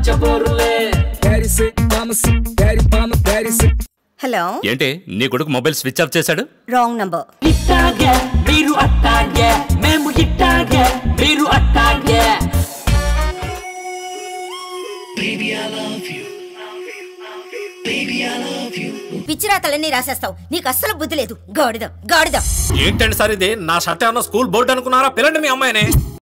రచ్చబోరులే hello ఏంటి నీ కొడుకు మొబైల్ స్విచ్ ఆఫ్ చేశాడు రాంగ్ నంబర్ ఇట్టాగే మీరు అట్టాగే మేము ఇట్టాగే మీరు అట్టాగే పిచ్చిరాతలన్నీ రాసేస్తావు నీకు అస్సలు బుద్ధి లేదు గాడిద గాడిద ఏంటండి సార్ ఇది నా షర్ట్ ఏమన్నా స్కూల్ బోర్డు అనుకున్నారా పిల్లండి మీ అమ్మాయిని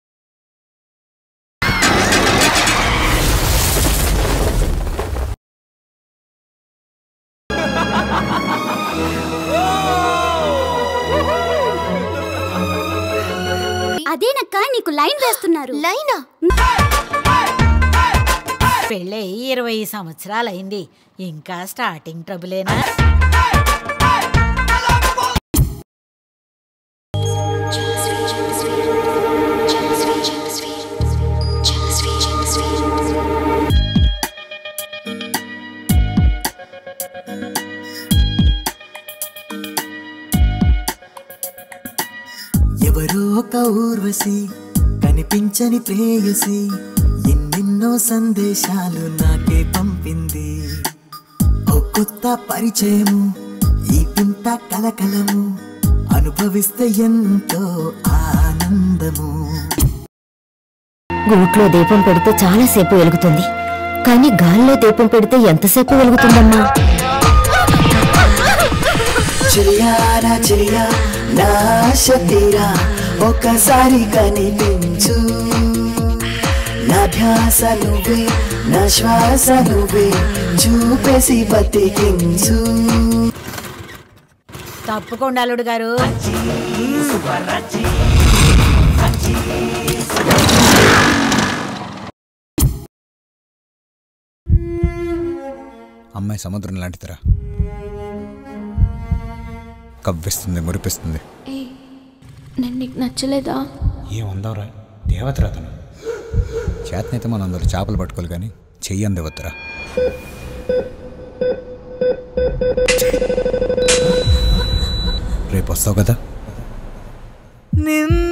అదేనక్క నీకు లైన్ వేస్తున్నారు లైనా పెళ్ళై ఇరవై సంవత్సరాలైంది ఇంకా స్టార్టింగ్ ట్రబులేనా ఎవరో ఒక ఊర్వశి కనిపించని ప్రేయసి ఎన్నెన్నో సందేశాలు నాకే పంపింది ఓ కొత్త పరిచయము ఈ వింత కలకలము అనుభవిస్తే ఎంతో ఆనందము గూట్లో దీపం పెడితే చాలాసేపు వెలుగుతుంది కానీ గాల్లో దీపం పెడితే ఎంతసేపు వెలుగుతుందమ్మా చెయ్యారా చెయ్యా నా ఆశ తీరా ఒకసారి కనిపించు నా ధ్యాస నువ్వే నా శ్వాస నువ్వే చూపేసి బతికించు తప్పకుండా అల్లుడు గారు అమ్మాయి సముద్రం లాంటిదిరా కవ్విస్తుంది మురిపిస్తుంది నేను నీకు నచ్చలేదా ఏముందవరా దేవతరా తను చేతనైతే మనం అందరూ చేపలు పట్టుకోవాలి కానీ చెయ్యి అందవద్దురా రేపు వస్తావు కదా నిన్న